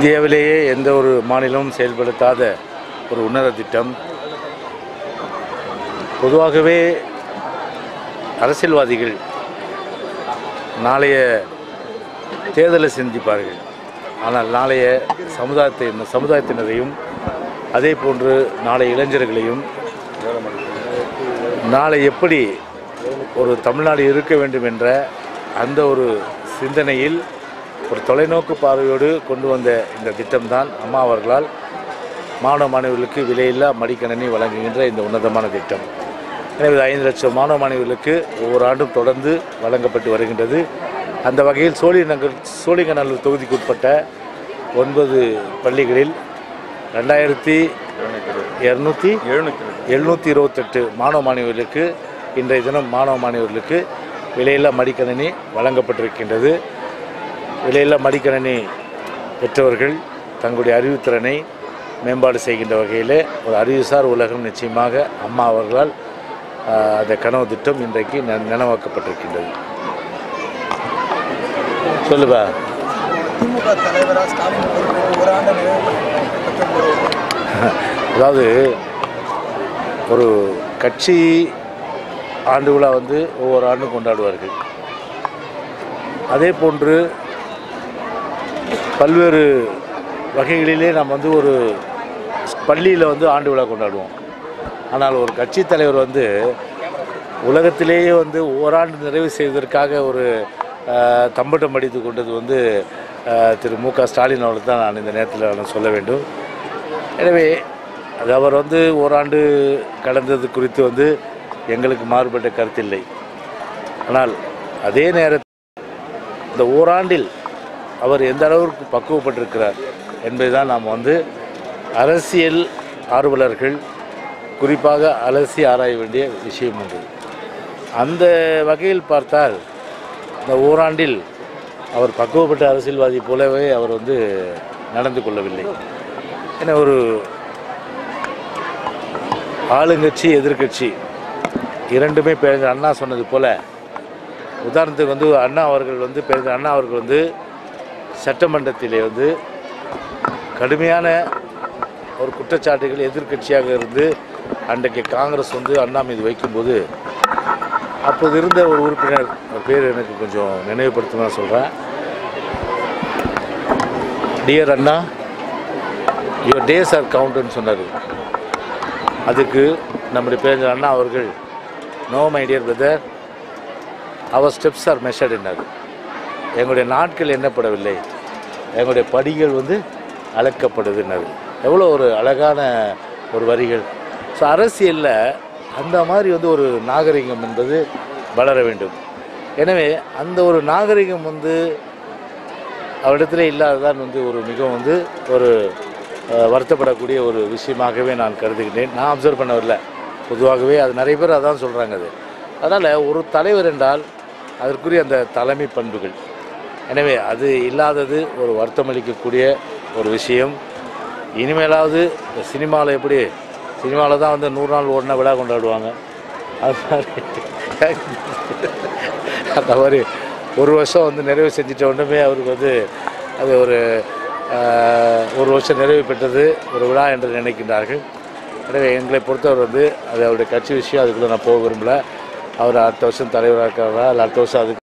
இந்தியாவிலேயே எந்த ஒரு மாநிலமும் செயல்படுத்தாத ஒரு உன்னத திட்டம் பொதுவாகவே அரசியல்வாதிகள் நாளைய தேர்தலை சிந்திப்பார்கள் ஆனால் நாளைய சமுதாயத்தை சமுதாயத்தினரையும் அதே போன்று நாளைய இளைஞர்களையும் நாளை எப்படி ஒரு தமிழ்நாடு இருக்க வேண்டும் என்ற அந்த ஒரு சிந்தனையில் ஒரு தொலைநோக்கு பார்வையோடு கொண்டு வந்த இந்த திட்டம்தான் அம்மா அவர்களால் மாணவ மாணவிகளுக்கு விலையில்லா மடிக்கணினி வழங்குகின்ற இந்த உன்னதமான திட்டம் எனவே ஐந்து லட்சம் மாணவ மாணவிகளுக்கு ஒவ்வொரு ஆண்டும் தொடர்ந்து வழங்கப்பட்டு வருகின்றது அந்த வகையில் சோழிநகர் சோழிங்கநல்லூர் தொகுதிக்கு உட்பட்ட ஒன்பது பள்ளிகளில் ரெண்டாயிரத்தி இரநூத்தி எழுநூற்றி இருபத்தெட்டு மாணவ மாணவிகளுக்கு இன்றைய தினம் மாணவ மாணவிகளுக்கு விலையில்லா மடிக்கணினி வழங்கப்பட்டிருக்கின்றது விலையில்லா மடிக்கணினி பெற்றவர்கள் தங்களுடைய அறிவுத்திறனை மேம்பாடு செய்கின்ற வகையில் ஒரு அறிவுசார் உலகம் நிச்சயமாக அம்மா அவர்களால் ஆஹ், அந்த கனவு திட்டம் இன்றைக்கு ந- நனவாக்கப்பட்டிருக்கின்றது சொல்லுப்பா திமுக தலைவராக ஸ்டாலின் பொறுப்பேற்று ஒரு ஆண்டு நிறைவு அதாவது ஒரு கட்சி ஆண்டு விழா வந்து ஒவ்வொரு ஆண்டும் கொண்டாடுவார்கள் அதே போன்று பல்வேறு வகைகளிலே நாம் வந்து ஒரு பள்ளியில் வந்து ஆண்டு விழா கொண்டாடுவோம் ஆனால் ஒரு கட்சி தலைவர் வந்து உலகத்திலேயே வந்து ஓராண்டு நிறைவு செய்வதற்காக ஒரு ஆஹ், தம்பட்டம் அடித்து கொண்டது வந்து ஆஹ், திரு மு க ஸ்டாலின் அவர்களுக்கு தான் நான் இந்த நேரத்தில் நான் சொல்ல வேண்டும் எனவே அது அவர் வந்து ஓராண்டு கடந்தது குறித்து வந்து எங்களுக்கு மாறுபட்ட கருத்தில்லை ஆனால் அதே நேரத்தில் இந்த ஓராண்டில் அவர் எந்த அளவிற்கு பக்குவப்பட்டிருக்கிறார் என்பதுதான் நாம் வந்து அரசியல் ஆர்வலர்கள் குறிப்பாக அலசி ஆராய வேண்டிய விஷயம் உண்டு அந்த வகையில் பார்த்தால் இந்த ஓராண்டில் அவர் பக்குவப்பட்ட அரசியல்வாதி போலவே அவர் வந்து நடந்து கொள்ளவில்லை ஏன்னா ஒரு ஆளுங்கட்சி எதிர்க்கட்சி இரண்டுமே பேருந்து அண்ணா சொன்னது போல உதாரணத்துக்கு வந்து அண்ணா அவர்கள் வந்து பேருந்து அண்ணா அவர்கள் வந்து சட்டமன்றத்திலே வந்து கடுமையான ஒரு குற்றச்சாட்டுகள் எதிர்க்கட்சியாக இருந்து அன்றைக்கு காங்கிரஸ் வந்து அண்ணா மீது வைக்கும்போது அப்போது இருந்த ஒரு உறுப்பினர் அவர் பேர் எனக்கு கொஞ்சம் நினைவுபடுத்தணும்னு சொல்கிறேன் dear Anna your days are கவுண்ட்னு சொன்னார் அதுக்கு நம்முடைய பேர் அண்ணா அவர்கள் நோ மை டியர் பிரதர் அவர் ஸ்டெப்ஸ் ஆர் மெஷர்ட் என்னார் எங்களுடைய நாட்கள் எண்ணப்படவில்லை எங்களுடைய படிகள் வந்து அளக்கப்படுதுன்னாரு எவ்வளோ ஒரு அழகான ஒரு வரிகள் ஸோ அரசியலில் அந்த மாதிரி வந்து ஒரு நாகரிகம் என்பது வளர வேண்டும் எனவே அந்த ஒரு நாகரிகம் வந்து அவரிடத்துல இல்லாததான் வந்து ஒரு மிகவும் வந்து ஒரு அஹ், வருத்தப்படக்கூடிய ஒரு விஷயமாகவே நான் கருதுகின்றேன் நான் அப்சர்வ் பண்ணவில்லை பொதுவாகவே அது நிறைய பேர் அதான் சொல்கிறாங்க அது அதனால் ஒரு தலைவர் என்றால் அதற்குரிய அந்த தலைமை பண்புகள் எனவே அது இல்லாதது ஒரு வருத்தமளிக்கக்கூடிய ஒரு விஷயம் இனிமேலாவது இந்த சினிமாவில் எப்படி சினிமாவில் தான் வந்து நூறு நாள் ஓடினா விழா கொண்டாடுவாங்க அது மாதிரி அந்த மாதிரி ஒரு வருஷம் வந்து நிறைவு செஞ்சிட்ட உடனே அவருக்கு வந்து அது ஒரு ஆஹ், ஒரு வருஷம் நிறைவு பெற்றது ஒரு விழா என்று நினைக்கின்றார்கள் எனவே எங்களை பொறுத்தவரை வந்து அது அவருடைய கட்சி விஷயம் அதுக்குள்ளே நான் போக விரும்பல அவர் அடுத்த வருஷம் தலைவராக இருக்கிறதா இல்லை அடுத்த வருஷம் அதுக்கு